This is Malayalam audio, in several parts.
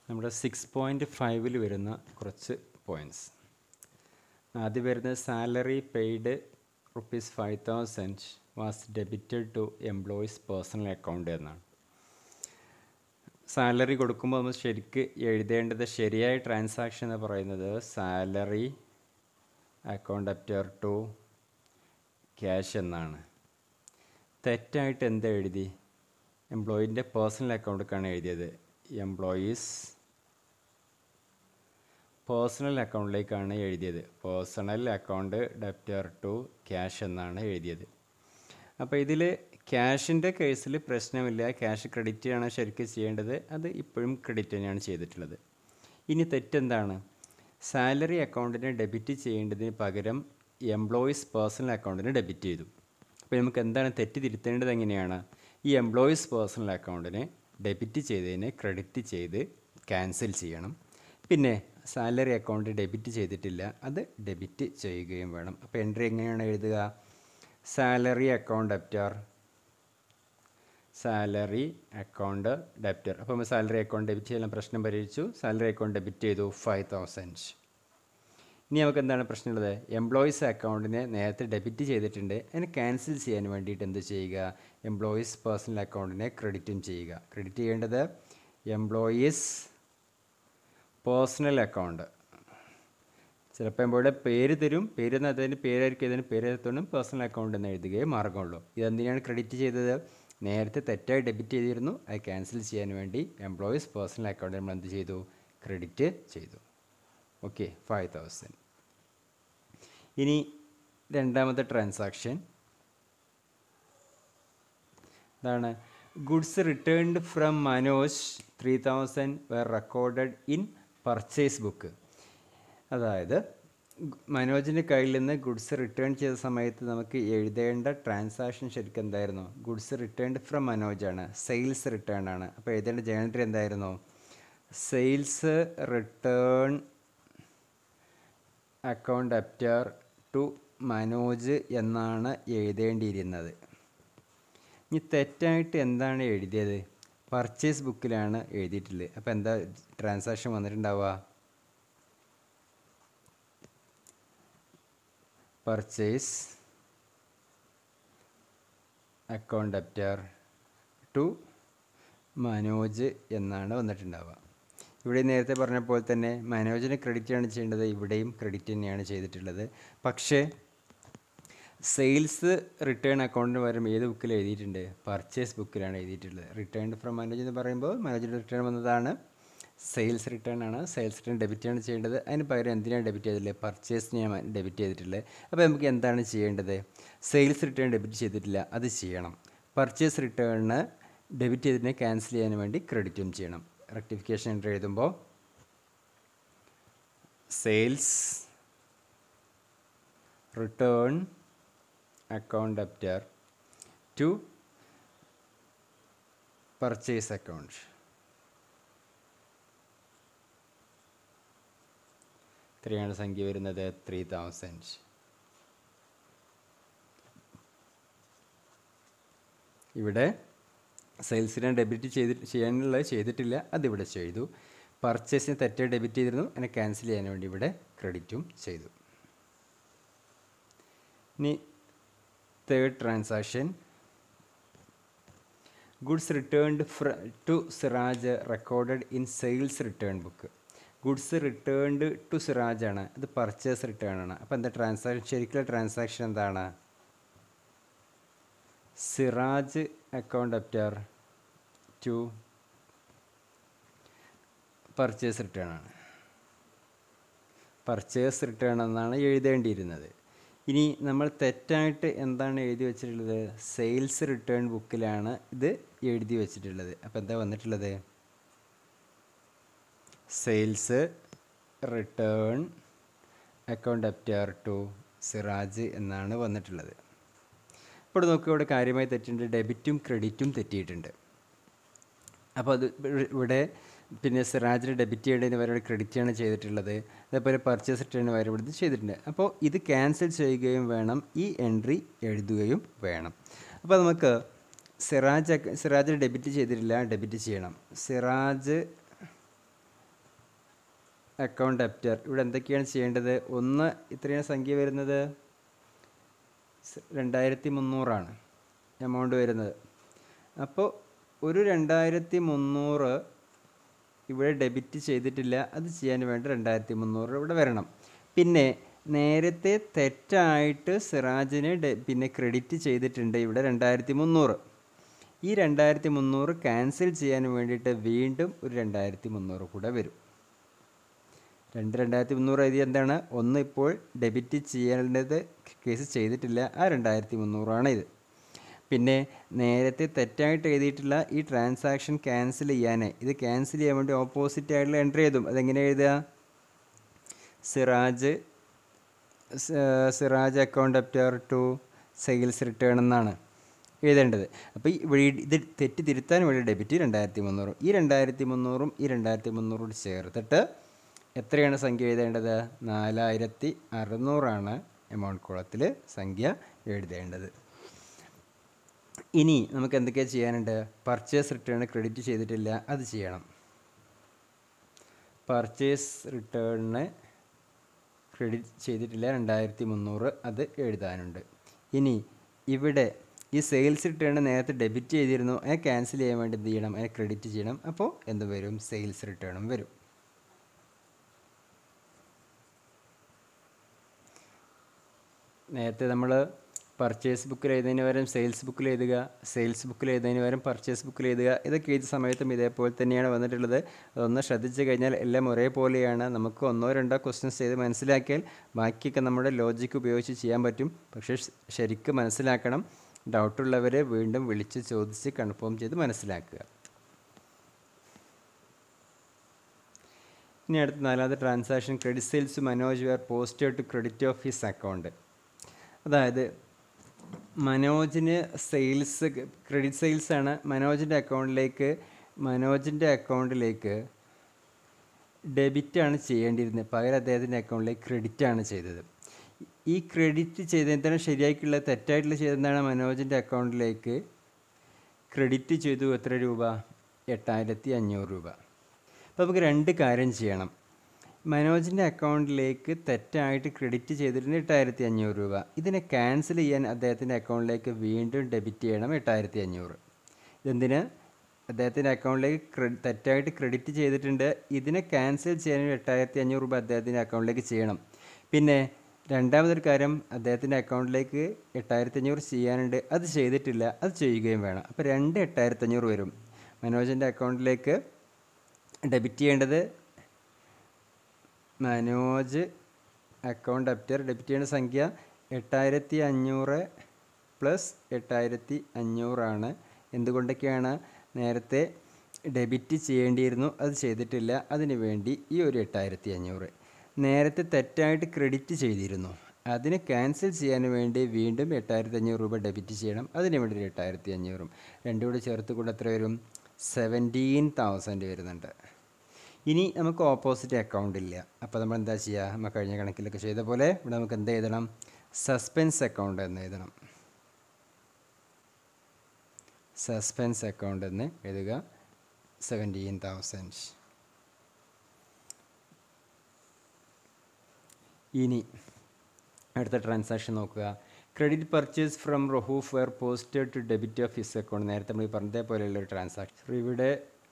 നമ്മുടെ സിക്സ് പോയിൻറ്റ് ഫൈവിൽ വരുന്ന കുറച്ച് പോയിൻറ്റ്സ് ആദ്യം വരുന്നത് salary paid rupees five thousand was debited to employees personal account എന്നാണ് സാലറി കൊടുക്കുമ്പോൾ നമ്മൾ ശരിക്ക് എഴുതേണ്ടത് ശരിയായ ട്രാൻസാക്ഷൻ എന്ന് പറയുന്നത് salary account debtor to cash എന്നാണ് തെറ്റായിട്ട് എന്താ എഴുതി എംപ്ലോയിൻ്റെ പേഴ്സണൽ അക്കൗണ്ടിലേക്കാണ് എഴുതിയത് എംപ്ലോയീസ് പേഴ്സണൽ അക്കൗണ്ടിലേക്കാണ് എഴുതിയത് personal account debtor to cash എന്നാണ് എഴുതിയത് അപ്പോൾ ഇതിൽ ക്യാഷിൻ്റെ കേസിൽ പ്രശ്നമില്ല ക്യാഷ് ക്രെഡിറ്റ് ആണ് ശരിക്കും ചെയ്യേണ്ടത് അത് ഇപ്പോഴും ക്രെഡിറ്റ് തന്നെയാണ് ചെയ്തിട്ടുള്ളത് ഇനി തെറ്റെന്താണ് സാലറി അക്കൗണ്ടിനെ ഡെബിറ്റ് ചെയ്യേണ്ടതിന് പകരം എംപ്ലോയീസ് പേഴ്സണൽ അക്കൗണ്ടിന് ഡെബിറ്റ് ചെയ്തു അപ്പോൾ നമുക്ക് എന്താണ് തെറ്റ് തിരുത്തേണ്ടത് എങ്ങനെയാണ് ഈ എംപ്ലോയീസ് പേഴ്സണൽ അക്കൗണ്ടിനെ ഡെബിറ്റ് ചെയ്തതിനെ ക്രെഡിറ്റ് ചെയ്ത് ക്യാൻസൽ ചെയ്യണം പിന്നെ സാലറി അക്കൗണ്ട് ഡെബിറ്റ് ചെയ്തിട്ടില്ല അത് ഡെബിറ്റ് ചെയ്യുകയും വേണം അപ്പോൾ എൻട്രി എങ്ങനെയാണ് എഴുതുക salary account debtor salary account debtor അപ്പോൾ സാലറി അക്കൗണ്ട് ഡെബിറ്റ് ചെയ്യാൻ പ്രശ്നം പരിഹരിച്ചു സാലറി അക്കൗണ്ട് ഡെബിറ്റ് ചെയ്തു ഫൈവ് തൗസൻഡ് ഇനി നമുക്ക് എന്താണ് പ്രശ്നമുള്ളത് എംപ്ലോയീസ് അക്കൗണ്ടിനെ നേരത്തെ ഡെബിറ്റ് ചെയ്തിട്ടുണ്ട് അതിനെ ക്യാൻസൽ ചെയ്യാൻ വേണ്ടിയിട്ട് എന്ത് ചെയ്യുക എംപ്ലോയീസ് പേഴ്സണൽ അക്കൗണ്ടിനെ ക്രെഡിറ്റും ചെയ്യുക ക്രെഡിറ്റ് ചെയ്യേണ്ടത് എംപ്ലോയീസ് പേഴ്സണൽ അക്കൗണ്ട് ചിലപ്പോൾ ഇവിടെ പേര് തരും പേര് എന്ന് അതിന് പേരായിരിക്കും ഇതിന് പേര് എത്തുകൊണ്ടും പേഴ്സണൽ അക്കൗണ്ട് എന്ന് എഴുതുകയും മാർഗമുള്ളൂ ഇതെന്തിനാണ് ക്രെഡിറ്റ് ചെയ്തത് നേരത്തെ തെറ്റായി ഡെബിറ്റ് ചെയ്തിരുന്നു അത് ക്യാൻസൽ ചെയ്യാൻ വേണ്ടി എംപ്ലോയീസ് പേഴ്സണൽ അക്കൗണ്ട് നമ്മൾ എന്ത് ചെയ്തു ക്രെഡിറ്റ് ചെയ്തു ഓക്കെ ഫൈവ് തൗസൻഡ് ഇനി രണ്ടാമത്തെ ട്രാൻസാക്ഷൻ ഇതാണ് goods returned from Manoj three thousand were recorded in purchase book അതായത് മനോജിൻ്റെ കയ്യിൽ നിന്ന് ഗുഡ്സ് റിട്ടേൺ ചെയ്ത സമയത്ത് നമുക്ക് എഴുതേണ്ട ട്രാൻസാക്ഷൻ ശരിക്കും എന്തായിരുന്നു ഗുഡ്സ് റിട്ടേൺഡ് ഫ്രം മനോജാണ് സെയിൽസ് റിട്ടേൺ ആണ് അപ്പോൾ എഴുതേണ്ട ജേണറി എന്തായിരുന്നു sales return account debtor to Manoj എന്നാണ് എഴുതേണ്ടിയിരുന്നത് ഇനി തെറ്റായിട്ട് എന്താണ് എഴുതിയത് പർച്ചേസ് ബുക്കിലാണ് എഴുതിയിട്ടുള്ളത് അപ്പോൾ എന്താ ട്രാൻസാക്ഷൻ വന്നിട്ടുണ്ടാവുക purchase account debtor to Manoj എന്നാണ് വന്നിട്ടുണ്ടാവുക ഇവിടെ നേരത്തെ പറഞ്ഞ പോലെ തന്നെ മനോജിന് ക്രെഡിറ്റ് ആണ് ചെയ്യേണ്ടത് ഇവിടെയും ക്രെഡിറ്റ് തന്നെയാണ് ചെയ്തിട്ടുള്ളത് പക്ഷേ സെയിൽസ് റിട്ടേൺ അക്കൗണ്ടിന് പകരം ഏത് ബുക്കിൽ എഴുതിയിട്ടുണ്ട് പർച്ചേസ് ബുക്കിലാണ് എഴുതിയിട്ടുള്ളത് റിട്ടേൺ ഫ്രം മനോജ് എന്ന് പറയുമ്പോൾ മനോജിൻ്റെ റിട്ടേൺ വന്നതാണ് സെയിൽസ് റിട്ടേൺ ആണ് സെയിൽസ് റിട്ടേൺ ഡെബിറ്റ് ആണ് ചെയ്യേണ്ടത് അതിന് പകരം എന്തിനാണ് ഡെബിറ്റ് ചെയ്തിട്ടുള്ളത് പർച്ചേസിന് ഞാൻ ഡെബിറ്റ് ചെയ്തിട്ടുള്ളത് അപ്പോൾ നമുക്ക് എന്താണ് ചെയ്യേണ്ടത് സെയിൽസ് റിട്ടേൺ ഡെബിറ്റ് ചെയ്തിട്ടില്ല അത് ചെയ്യണം പർച്ചേസ് റിട്ടേണിന് ഡെബിറ്റ് ചെയ്തതിനെ ക്യാൻസൽ ചെയ്യാൻ വേണ്ടി ക്രെഡിറ്റും ചെയ്യണം റെക്ടിഫിക്കേഷൻ എൻട്രി എഴുതുമ്പോൾ sales return account debtor to purchase account എത്രയാണ് സംഖ്യ വരുന്നത് ത്രീ തൗസൻഡ് ഇവിടെ സെയിൽസിനെ ഡെബിറ്റ് ചെയ്തി ചെയ്യാനുള്ളത് ചെയ്തിട്ടില്ല അതിവിടെ ചെയ്തു പർച്ചേസിന് തെറ്റായി ഡെബിറ്റ് ചെയ്തിരുന്നു അതിനെ ക്യാൻസൽ ചെയ്യാൻ വേണ്ടി ഇവിടെ ക്രെഡിറ്റും ചെയ്തു ഇനി തേർഡ് ട്രാൻസാക്ഷൻ ഗുഡ്സ് റിട്ടേൺഡ് ഫ്ര to Siraj recorded in sales return book goods returned to Siraj ആണ് ഇത് പർച്ചേസ് റിട്ടേൺ ആണ് അപ്പോൾ എന്താ ട്രാൻസാക്ഷൻ ശരിക്കുള്ള ട്രാൻസാക്ഷൻ എന്താണ് Siraj account debtor to purchase return ആണ് പർച്ചേസ് റിട്ടേൺ എന്നാണ് എഴുതേണ്ടിയിരുന്നത് ഇനി നമ്മൾ തെറ്റായിട്ട് എന്താണ് എഴുതി വെച്ചിട്ടുള്ളത് സെയിൽസ് റിട്ടേൺ ബുക്കിലാണ് ഇത് എഴുതി വെച്ചിട്ടുള്ളത് അപ്പോൾ എന്താ വന്നിട്ടുള്ളത് sales return account debtor to Siraj എന്നാണ് വന്നിട്ടുള്ളത് ഇപ്പോൾ നോക്കുക ഇവിടെ കാര്യമായി തെറ്റിട്ടുണ്ട് ഡെബിറ്റും ക്രെഡിറ്റും തെറ്റിയിട്ടുണ്ട് അപ്പോൾ അത് ഇവിടെ പിന്നെ സിറാജിന് ഡെബിറ്റ് ചെയ്യേണ്ടതിന് പകരം ക്രെഡിറ്റ് ആണ് ചെയ്തിട്ടുള്ളത് അതേപോലെ പർച്ചേസ് റിട്ടേണിന് പകരം ഇവിടുന്ന് ചെയ്തിട്ടുണ്ട് അപ്പോൾ ഇത് ക്യാൻസൽ ചെയ്യുകയും വേണം ഈ എൻട്രി എഴുതുകയും വേണം അപ്പോൾ നമുക്ക് സിറാജ് സിറാജിന് ഡെബിറ്റ് ചെയ്തിട്ടില്ല ഡെബിറ്റ് ചെയ്യണം സിറാജ് അക്കൗണ്ട് ഡെപ്റ്റർ ഇവിടെ എന്തൊക്കെയാണ് ചെയ്യേണ്ടത് ഒന്ന് ഇത്രയാണ് സംഖ്യ വരുന്നത് സ് രണ്ടായിരത്തി മുന്നൂറാണ് എമൗണ്ട് വരുന്നത് അപ്പോൾ ഒരു രണ്ടായിരത്തി മുന്നൂറ് ഇവിടെ ഡെബിറ്റ് ചെയ്തിട്ടില്ല അത് ചെയ്യാൻ വേണ്ടി രണ്ടായിരത്തി മുന്നൂറ് ഇവിടെ വരണം പിന്നെ നേരത്തെ തെറ്റായിട്ട് സിറാജിന് ഡെ പിന്നെ ക്രെഡിറ്റ് ചെയ്തിട്ടുണ്ട് ഇവിടെ രണ്ടായിരത്തി മുന്നൂറ് ഈ രണ്ടായിരത്തി മുന്നൂറ് ക്യാൻസൽ ചെയ്യാൻ വേണ്ടിയിട്ട് വീണ്ടും ഒരു രണ്ടായിരത്തി മുന്നൂറ് കൂടെ വരും രണ്ട് രണ്ടായിരത്തി മുന്നൂറ് എഴുതി എന്താണ് ഒന്ന് ഇപ്പോൾ ഡെബിറ്റ് ചെയ്യേണ്ടത് കേസ് ചെയ്തിട്ടില്ല ആ രണ്ടായിരത്തി മുന്നൂറാണ് ഇത് പിന്നെ നേരത്തെ തെറ്റായിട്ട് എഴുതിയിട്ടുള്ള ഈ ട്രാൻസാക്ഷൻ ക്യാൻസൽ ചെയ്യാൻ ഇത് ക്യാൻസൽ ചെയ്യാൻ വേണ്ടി ഓപ്പോസിറ്റ് ആയിട്ടുള്ള എൻട്രി എഴുതും അതെങ്ങനെ എഴുതുക സിറാജ് സ- Siraj account debtor to sales return എന്നാണ് എഴുതേണ്ടത് അപ്പോൾ ഈ വീ- ഇത് തെറ്റ് തിരുത്താൻ വേണ്ടി ഡെബിറ്റ് രണ്ടായിരത്തി മുന്നൂറും ഈ രണ്ടായിരത്തി മുന്നൂറും ഈ രണ്ടായിരത്തി മുന്നൂറും കൂടി ചേർത്തിട്ട് എത്രയാണ് സംഖ്യ എഴുതേണ്ടത് നാലായിരത്തി അറുന്നൂറാണ് എമൗണ്ട് കുളത്തിൽ സംഖ്യ എഴുതേണ്ടത് ഇനി നമുക്ക് എന്തൊക്കെയാണ് ചെയ്യാനുണ്ട് പർച്ചേസ് റിട്ടേൺ ക്രെഡിറ്റ് ചെയ്തിട്ടില്ല അത് ചെയ്യണം പർച്ചേസ് റിട്ടേണിന് ക്രെഡിറ്റ് ചെയ്തിട്ടില്ല രണ്ടായിരത്തി മുന്നൂറ് അത് എഴുതാനുണ്ട് ഇനി ഇവിടെ ഈ സെയിൽസ് റിട്ടേൺ നേരത്തെ ഡെബിറ്റ് ചെയ്തിരുന്നു അതിനെ ക്യാൻസൽ ചെയ്യാൻ വേണ്ടി എന്ത് ചെയ്യണം അതിനെ ക്രെഡിറ്റ് ചെയ്യണം അപ്പോൾ എന്ത് വരും സെയിൽസ് റിട്ടേണും വരും നേരത്തെ നമ്മൾ പർച്ചേസ് ബുക്കിൽ എഴുതുന്നതിന് പകരം സെയിൽസ് ബുക്കിൽ എഴുതുക സെയിൽസ് ബുക്കിൽ എഴുതുന്നതിന് പകരം പർച്ചേസ് ബുക്കിൽ എഴുതുക ഇതൊക്കെ ഏത് സമയത്തും ഇതേപോലെ തന്നെയാണ് വന്നിട്ടുള്ളത് അതൊന്ന് ശ്രദ്ധിച്ച് കഴിഞ്ഞാൽ എല്ലാം ഒരേപോലെയാണ് നമുക്ക് ഒന്നോ രണ്ടോ ക്വസ്റ്റ്യൻസ് ചെയ്ത് മനസ്സിലാക്കിയാൽ ബാക്കിയൊക്കെ നമ്മുടെ ലോജിക്ക് ഉപയോഗിച്ച് ചെയ്യാൻ പറ്റും പക്ഷേ ശ- ശരിക്കും മനസ്സിലാക്കണം ഡൗട്ടുള്ളവരെ വീണ്ടും വിളിച്ച് ചോദിച്ച് കൺഫേം ചെയ്ത് മനസ്സിലാക്കുക ഇനി അടുത്ത നാലാമത്തെ transaction credit sales Manoj were posted to credit of his account അതായത് മനോജിന് സെയിൽസ് ക്രെഡിറ്റ് സെയിൽസ് ആണ് മനോജിൻ്റെ അക്കൗണ്ടിലേക്ക് മനോജിൻ്റെ അക്കൗണ്ടിലേക്ക് ഡെബിറ്റ് ആണ് ചെയ്യേണ്ടിയിരുന്നത് പകരം അദ്ദേഹത്തിൻ്റെ അക്കൗണ്ടിലേക്ക് ക്രെഡിറ്റ് ആണ് ചെയ്തത് ഈ ക്രെഡിറ്റ് ചെയ്തതിന് ശരിയായിട്ടുള്ള തെറ്റായിട്ടുള്ള ചെയ്തതാണ് മനോജിൻ്റെ അക്കൗണ്ടിലേക്ക് ക്രെഡിറ്റ് ചെയ്തു എത്ര രൂപ എട്ടായിരത്തി അഞ്ഞൂറ് രൂപ അപ്പോൾ നമുക്ക് രണ്ട് കാര്യം ചെയ്യണം മനോജിൻ്റെ അക്കൗണ്ടിലേക്ക് തെറ്റായിട്ട് ക്രെഡിറ്റ് ചെയ്തിട്ടുണ്ട് എട്ടായിരത്തി അഞ്ഞൂറ് രൂപ ഇതിനെ ക്യാൻസൽ ചെയ്യാൻ അദ്ദേഹത്തിൻ്റെ അക്കൗണ്ടിലേക്ക് വീണ്ടും ഡെബിറ്റ് ചെയ്യണം എട്ടായിരത്തി അഞ്ഞൂറ് ഇതെന്തിന് അദ്ദേഹത്തിൻ്റെ അക്കൗണ്ടിലേക്ക് ക്രെ- തെറ്റായിട്ട് ക്രെഡിറ്റ് ചെയ്തിട്ടുണ്ട് ഇതിനെ ക്യാൻസൽ ചെയ്യാൻ എട്ടായിരത്തി അഞ്ഞൂറ് രൂപ അദ്ദേഹത്തിൻ്റെ അക്കൗണ്ടിലേക്ക് ചെയ്യണം പിന്നെ രണ്ടാമതൊരു കാര്യം അദ്ദേഹത്തിൻ്റെ അക്കൗണ്ടിലേക്ക് എട്ടായിരത്തി അഞ്ഞൂറ് ചെയ്യാനുണ്ട് അത് ചെയ്തിട്ടില്ല അത് ചെയ്യുകയും വേണം അപ്പോൾ രണ്ട് എട്ടായിരത്തി അഞ്ഞൂറ് വരും മനോജിൻ്റെ അക്കൗണ്ടിലേക്ക് ഡെബിറ്റ് ചെയ്യേണ്ടത് മനോജ് അക്കൗണ്ട് അപ്റ്റർ ഡെബിറ്റ് ചെയ്യേണ്ട സംഖ്യ എട്ടായിരത്തി അഞ്ഞൂറ് പ്ലസ് എട്ടായിരത്തി അഞ്ഞൂറാണ് എന്തുകൊണ്ടൊക്കെയാണ് നേരത്തെ ഡെബിറ്റ് ചെയ്യേണ്ടിയിരുന്നു അത് ചെയ്തിട്ടില്ല അതിന് വേണ്ടി ഈ ഒരു എട്ടായിരത്തി അഞ്ഞൂറ് നേരത്തെ തെറ്റായിട്ട് ക്രെഡിറ്റ് ചെയ്തിരുന്നു അതിന് ക്യാൻസൽ ചെയ്യാൻ വേണ്ടി വീണ്ടും എട്ടായിരത്തി അഞ്ഞൂറ് രൂപ ഡെബിറ്റ് ചെയ്യണം അതിന് വേണ്ടി ഒരു എട്ടായിരത്തി അഞ്ഞൂറും രണ്ടും കൂടി ചേർത്ത് കൊണ്ട് എത്ര വരും സെവൻറ്റീൻ തൗസൻഡ് വരുന്നുണ്ട് ഇനി നമുക്ക് ഓപ്പോസിറ്റ് അക്കൗണ്ട് ഇല്ല അപ്പോൾ നമ്മൾ എന്താ ചെയ്യുക നമ്മൾ കഴിഞ്ഞ കണക്കിലൊക്കെ ചെയ്ത പോലെ ഇവിടെ നമുക്ക് എന്ത് എഴുതണം സസ്പെൻസ് അക്കൗണ്ട് എന്ന് എഴുതണം സസ്പെൻസ് അക്കൗണ്ട് എന്ന് എഴുതുക സെവൻറ്റീൻ തൗസൻഡ് ഇനി അടുത്ത ട്രാൻസാക്ഷൻ നോക്കുക credit purchase from Rahoof were posted to debit of his account നേരത്തെ നമ്മൾ ഈ പറഞ്ഞതേ പോലെയുള്ള ഒരു ട്രാൻസാക്ഷൻ ഇവിടെ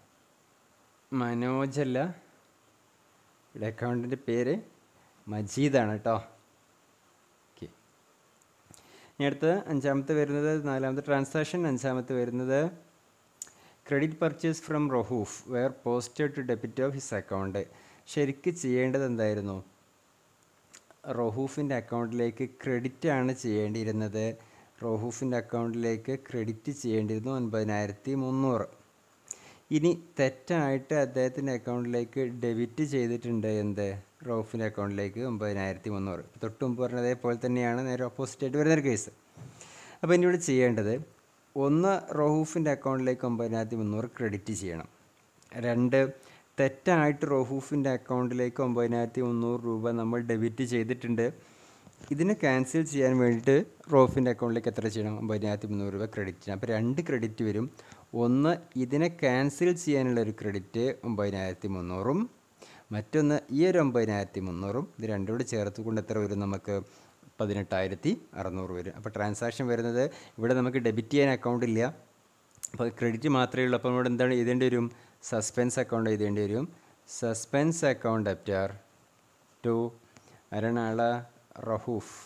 മനോജല്ല ഇവിടെ അക്കൗണ്ടിൻ്റെ പേര് മജീദാണ് കേട്ടോ ഓക്കെ ഇനി അടുത്ത അഞ്ചാമത്തെ വരുന്നത് നാലാമത്തെ ട്രാൻസാക്ഷൻ അഞ്ചാമത്തെ വരുന്നത് credit purchase from Rahoof were posted to debit of his account ശരിക്ക് ചെയ്യേണ്ടത് എന്തായിരുന്നു റഹൂഫിൻ്റെ അക്കൗണ്ടിലേക്ക് ക്രെഡിറ്റ് ആണ് ചെയ്യേണ്ടിയിരുന്നത് റഹൂഫിൻ്റെ അക്കൗണ്ടിലേക്ക് ക്രെഡിറ്റ് ചെയ്യേണ്ടിയിരുന്നു ഒൻപതിനായിരത്തി മുന്നൂറ് ഇനി തെറ്റായിട്ട് അദ്ദേഹത്തിൻ്റെ അക്കൗണ്ടിലേക്ക് ഡെബിറ്റ് ചെയ്തിട്ടുണ്ട് എന്ത് റോഫിൻ്റെ അക്കൗണ്ടിലേക്ക് ഒമ്പതിനായിരത്തി മുന്നൂറ് തൊട്ട് മുമ്പ് പറഞ്ഞതേപോലെ തന്നെയാണ് നേരെ ഓപ്പോസിറ്റ് ആയിട്ട് വരുന്നൊരു കേസ് അപ്പോൾ ഇനി ഇവിടെ ചെയ്യേണ്ടത് ഒന്ന് റോഹൂഫിൻ്റെ അക്കൗണ്ടിലേക്ക് ഒമ്പതിനായിരത്തി മുന്നൂറ് ക്രെഡിറ്റ് ചെയ്യണം രണ്ട് തെറ്റായിട്ട് റോഹൂഫിൻ്റെ അക്കൗണ്ടിലേക്ക് ഒമ്പതിനായിരത്തി മുന്നൂറ് രൂപ നമ്മൾ ഡെബിറ്റ് ചെയ്തിട്ടുണ്ട് ഇതിനെ ക്യാൻസൽ ചെയ്യാൻ വേണ്ടിയിട്ട് റോഫിൻ്റെ അക്കൗണ്ടിലേക്ക് എത്ര ചെയ്യണം ഒമ്പതിനായിരത്തി മുന്നൂറ് രൂപ ക്രെഡിറ്റ് ചെയ്യണം അപ്പോൾ രണ്ട് ക്രെഡിറ്റ് വരും ഒന്ന് ഇതിനെ ക്യാൻസൽ ചെയ്യാനുള്ള ഒരു ക്രെഡിറ്റ് ഒമ്പതിനായിരത്തി മുന്നൂറും മറ്റൊന്ന് ഈ ഒരു ഒമ്പതിനായിരത്തി മുന്നൂറും ഇത് രണ്ടും കൂടി ചേർത്ത് കൊണ്ട് എത്ര വരും നമുക്ക് പതിനെട്ടായിരത്തി അറുന്നൂറ് വരും അപ്പോൾ ട്രാൻസാക്ഷൻ വരുന്നത് ഇവിടെ നമുക്ക് ഡെബിറ്റ് ചെയ്യാൻ അക്കൗണ്ട് ഇല്ല അപ്പോൾ ക്രെഡിറ്റ് മാത്രമേ ഉള്ളൂ അപ്പോൾ ഇവിടെ എന്താണ് എഴുതേണ്ടി വരും സസ്പെൻസ് അക്കൗണ്ട് എഴുതേണ്ടി വരും സസ്പെൻസ് അക്കൗണ്ട് ഡെപ്റ്റർ ടു അരണാള റഹൂഫ്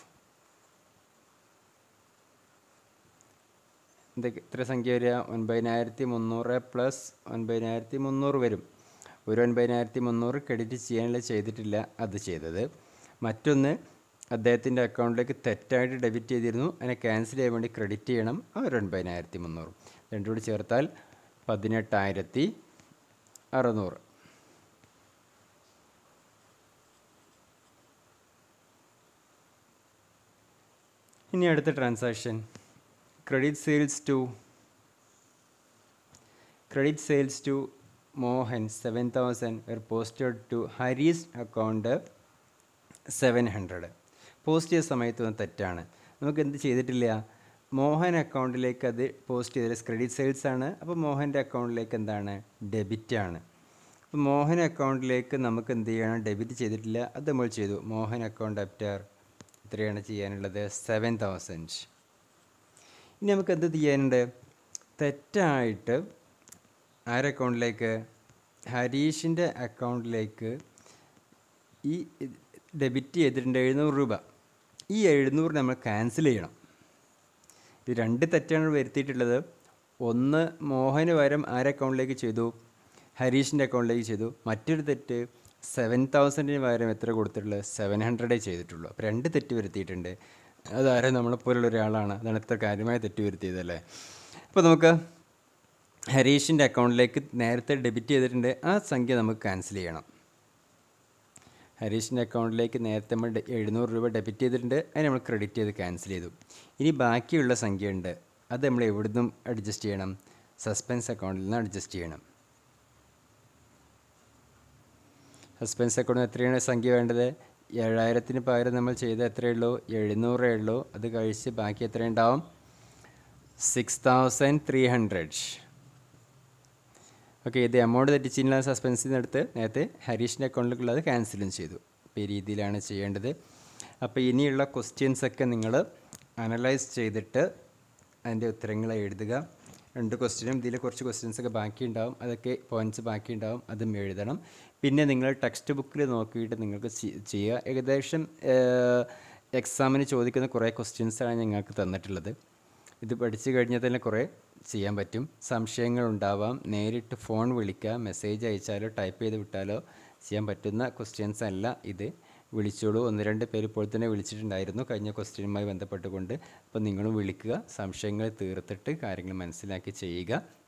എന്തൊക്കെ എത്ര സംഖ്യ വരിക ഒൻപതിനായിരത്തി മുന്നൂറ് പ്ലസ് ഒൻപതിനായിരത്തി മുന്നൂറ് വരും ഒരു ഒൻപതിനായിരത്തി മുന്നൂറ് ക്രെഡിറ്റ് ചെയ്യാനുള്ള ചെയ്തിട്ടില്ല അത് ചെയ്തത് മറ്റൊന്ന് അദ്ദേഹത്തിൻ്റെ അക്കൗണ്ടിലേക്ക് തെറ്റായിട്ട് ഡെബിറ്റ് ചെയ്തിരുന്നു അതിനെ ക്യാൻസൽ ചെയ്യാൻ വേണ്ടി ക്രെഡിറ്റ് ചെയ്യണം ആ ഒരു ഒൻപതിനായിരത്തി മുന്നൂറ് രണ്ടും കൂടി ചേർത്താൽ പതിനെട്ടായിരത്തി അറുന്നൂറ് ഇനി അടുത്ത transaction credit sales to credit sales to Mohan seven thousand were posted to Harees account seven hundred post ചെയ്ത സമയത്ത് ഒന്ന് തെറ്റാണ് നമുക്ക് എന്ത് ചെയ്തിട്ടില്ല മോഹൻ അക്കൗണ്ടിലേക്ക് അത് പോസ്റ്റ് ചെയ്തത് ക്രെഡിറ്റ് സെയിൽസ് ആണ് അപ്പോൾ മോഹൻ്റെ അക്കൗണ്ടിലേക്ക് എന്താണ് ഡെബിറ്റ് ആണ് അപ്പോൾ മോഹൻ അക്കൗണ്ടിലേക്ക് നമുക്ക് എന്ത് ചെയ്യണം ഡെബിറ്റ് ചെയ്തിട്ടില്ല അത് നമ്മൾ ചെയ്തു മോഹൻ അക്കൗണ്ട് അപ്റ്റർ എത്രയാണ് ചെയ്യാനുള്ളത് സെവൻ തൗസൻഡ് ഇനി നമുക്ക് എന്ത് ചെയ്യാനുണ്ട് തെറ്റായിട്ട് ആരുടെ അക്കൗണ്ടിലേക്ക് ഹരീഷിൻ്റെ അക്കൗണ്ടിലേക്ക് ഈ ഡെബിറ്റ് ചെയ്തിട്ടുണ്ട് എഴുന്നൂറ് രൂപ ഈ എഴുന്നൂറ് നമ്മൾ ക്യാൻസൽ ചെയ്യണം ഇത് രണ്ട് തെറ്റാണ് വരുത്തിയിട്ടുള്ളത് ഒന്ന് മോഹന് പകരം ആരെ അക്കൗണ്ടിലേക്ക് ചെയ്തു ഹരീഷിൻ്റെ അക്കൗണ്ടിലേക്ക് ചെയ്തു മറ്റൊരു തെറ്റ് സെവൻ തൗസൻഡിന് പകരം എത്ര കൊടുത്തിട്ടുള്ളത് സെവൻ ഹൺഡ്രഡേ ചെയ്തിട്ടുള്ളൂ അപ്പോൾ രണ്ട് തെറ്റ് വരുത്തിയിട്ടുണ്ട് അതാരും നമ്മളെപ്പോലുള്ള ഒരാളാണ് അതാണ് ഇത്ര കാര്യമായ തെറ്റ് വരുത്തിയതല്ലേ അപ്പോൾ നമുക്ക് ഹരീഷിൻ്റെ അക്കൗണ്ടിലേക്ക് നേരത്തെ ഡെബിറ്റ് ചെയ്തിട്ടുണ്ട് ആ സംഖ്യ നമുക്ക് ക്യാൻസൽ ചെയ്യണം ഹരീഷിൻ്റെ അക്കൗണ്ടിലേക്ക് നേരത്തെ നമ്മൾ ഡെ- എഴുന്നൂറ് രൂപ ഡെബിറ്റ് ചെയ്തിട്ടുണ്ട് അതിന് നമ്മൾ ക്രെഡിറ്റ് ചെയ്ത് ക്യാൻസൽ ചെയ്തു ഇനി ബാക്കിയുള്ള സംഖ്യ ഉണ്ട് അത് നമ്മൾ എവിടുന്നും അഡ്ജസ്റ്റ് ചെയ്യണം സസ്പെൻസ് അക്കൗണ്ടിൽ നിന്ന് അഡ്ജസ്റ്റ് ചെയ്യണം സസ്പെൻസ് അക്കൗണ്ടിൽ എത്രയാണ് സംഖ്യ വേണ്ടത് ഏഴായിരത്തിന് പകരം നമ്മൾ ചെയ്ത എത്രയേ ഉള്ളൂ എഴുന്നൂറേ ഉള്ളൂ അത് കഴിച്ച് ബാക്കി എത്രയുണ്ടാവും six thousand three hundred okay ഇത് എമൗണ്ട് തെറ്റിച്ചില്ല സസ്പെൻസിൽ നിന്ന് എടുത്ത് നേരത്തെ ഹരീഷിൻ്റെ അക്കൗണ്ടിലേക്കുള്ളത് ക്യാൻസലും ചെയ്തു അപ്പോൾ ഈ രീതിയിലാണ് ചെയ്യേണ്ടത് അപ്പോൾ ഇനിയുള്ള ക്വസ്റ്റ്യൻസ് ഒക്കെ നിങ്ങൾ അനലൈസ് ചെയ്തിട്ട് അതിൻ്റെ ഉത്തരങ്ങൾ എഴുതുക രണ്ട് ക്വസ്റ്റ്യനും ഇതിൽ കുറച്ച് ക്വസ്റ്റ്യൻസ് ഒക്കെ ബാക്കി ഉണ്ടാവും അതൊക്കെ പോയിൻറ്റ്സ് ബാക്കി ഉണ്ടാവും അതും എഴുതണം പിന്നെ നിങ്ങൾ ടെക്സ്റ്റ് ബുക്കിൽ നോക്കിയിട്ട് നിങ്ങൾക്ക് ചെ- ചെയ്യുക ഏകദേശം എക്സാമിന് ചോദിക്കുന്ന കുറേ ക്വസ്റ്റ്യൻസാണ് ഞങ്ങൾക്ക് തന്നിട്ടുള്ളത് ഇത് പഠിച്ചു കഴിഞ്ഞാൽ തന്നെ കുറേ ചെയ്യാൻ പറ്റും സംശയങ്ങൾ ഉണ്ടാവാം നേരിട്ട് ഫോൺ വിളിക്കുക മെസ്സേജ് അയച്ചാലോ ടൈപ്പ് ചെയ്ത് വിട്ടാലോ ചെയ്യാൻ പറ്റുന്ന ക്വസ്റ്റ്യൻസ് അല്ല ഇത് വിളിച്ചോളൂ ഒന്ന് രണ്ട് പേര് ഇപ്പോൾ തന്നെ വിളിച്ചിട്ടുണ്ടായിരുന്നു കഴിഞ്ഞ ക്വസ്റ്റ്യനുമായി ബന്ധപ്പെട്ടുകൊണ്ട് അപ്പോൾ നിങ്ങളും വിളിക്കുക സംശയങ്ങൾ തീർത്തിട്ട് കാര്യങ്ങൾ മനസ്സിലാക്കി ചെയ്യുക